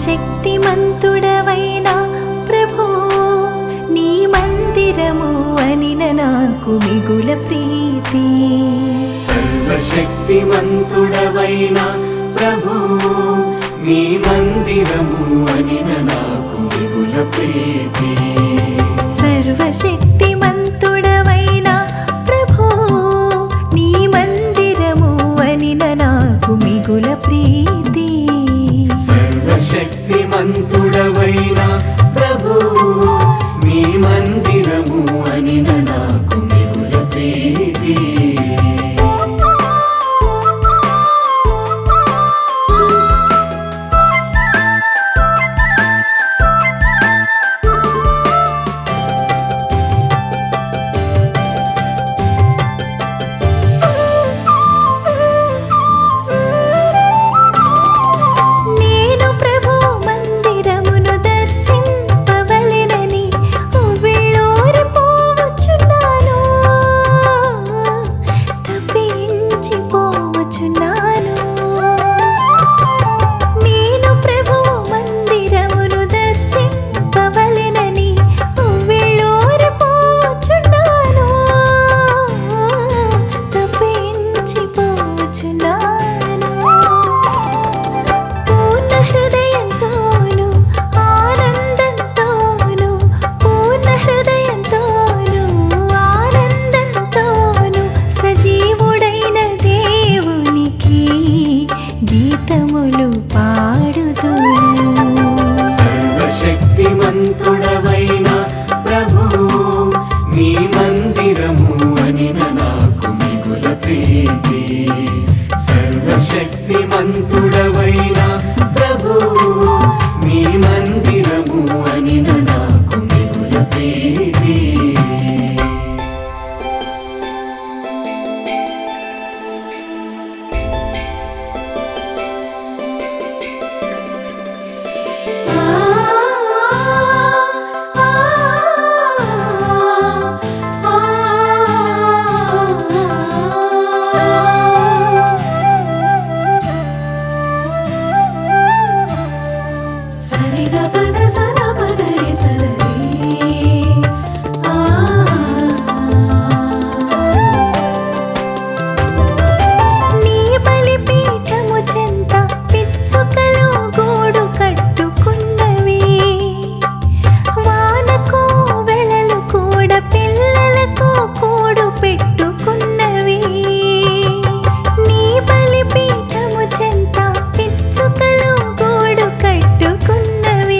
సర్వశక్తిమంతుడవైన ప్రభు నీ మందిరము అనిన నాకు మిగుల ప్రీతి సర్వశక్తిమంతుడవైన ప్రభు నీ మందిరము అనిన నాకు మిగుల ప్రీతి సర్వశక్తిమంతుడవైన ప్రభు నీ మందిరము అనిన నాకు మిగుల ప్రీతి సర్వశక్తిమంతుడవైన ప్రభు నీ మందిరము అనిన నాకు మిగుల ప్రీతి నేను ప్రభు మందిరమును దర్శింపవలెనని ఉవ్విళ్ళూరి పోవచున్నాను తప్పించి పోవచున్నాను నేను ప్రభు మందిరమును దర్శింపవలెనని ఉవ్విళ్ళూరి పోవచున్నాను తప్పించి పోవచున్నాను పూర్ణ హృదయంతోను ఆనందంతోను పూర్ణ హృదయంతోను ఆనందంతోను సజీవుడైన దేవునికి గీతములు పాడుదును సర్వశక్తిమంతుడవైన ప్రభు నీ మందిరము అనిన నాకు మిగుల ప్రీతి సర్వశక్తిమంతుడవైన ప్రభు నీ మందిరము అనిన నాకు మిగుల ప్రీతి సరిగ పద సద పగరి సదరి ఆ నీ బలిపీఠము చెంత పిచ్చుకలు గూడు కట్టుకున్నవి వానకు వెలలు కూడా పిల్లలకు కూడు పెట్టుకున్నవి నీ బలిపీఠము చెంత పిచ్చుకలు గూడు కట్టుకున్నవి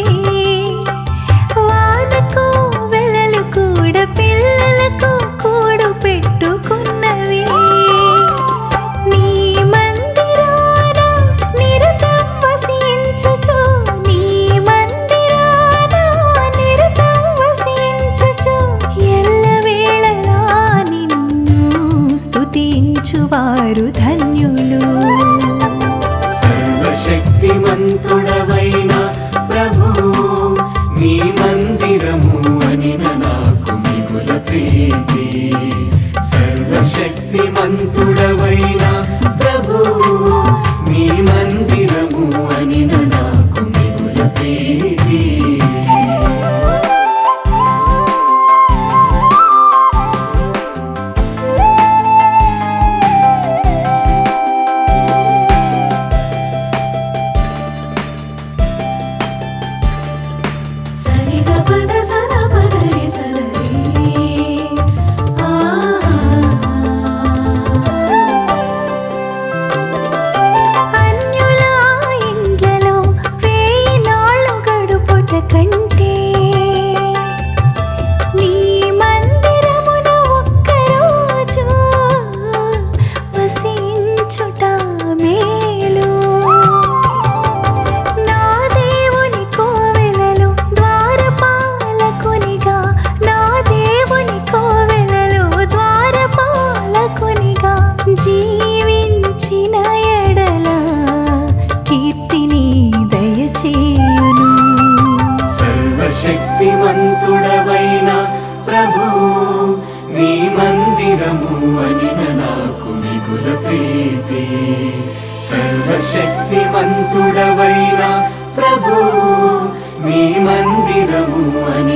వానకు వెలలు కూడా పిల్లలకు కూడు పెట్టుకున్నవి నీ మందిరాన నిరతం వసించుచు నీ మందిరాన నిరతం వసించుచు ఎల్లవేళలా నిన్ను స్తుతించువారు ధన్యులు సర్వశక్తిమంతుడవైన ప్రభు నీ మందిరము అనిన నాకు మిగుల ప్రీతి సర్వశక్తిమంతుడవైన ప్రభు నీ మందిరము అనిన నాకు మిగుల ప్రీతి సరిగ పద సద పగరి సదరి ఆ అన్యుల ఇండ్లలో వేయి నాళ్ళు గడుపుట కంటే నీ మందిరమున ఒక్కరోజు వసించుట మేలు నా దేవుని కోవెలలో ద్వారపాలకునిగా నా దేవుని కోవెలలో ద్వారపాలకునిగా జీవించిన ఎడల కీర్తిని దయచేయును సర్వశక్తిమంతుడవైన ప్రభు నీ మందిరము అనిన నాకు మిగుల ప్రీతి సర్వశక్తిమంతుడవైన ప్రభు మీ మందిరము అని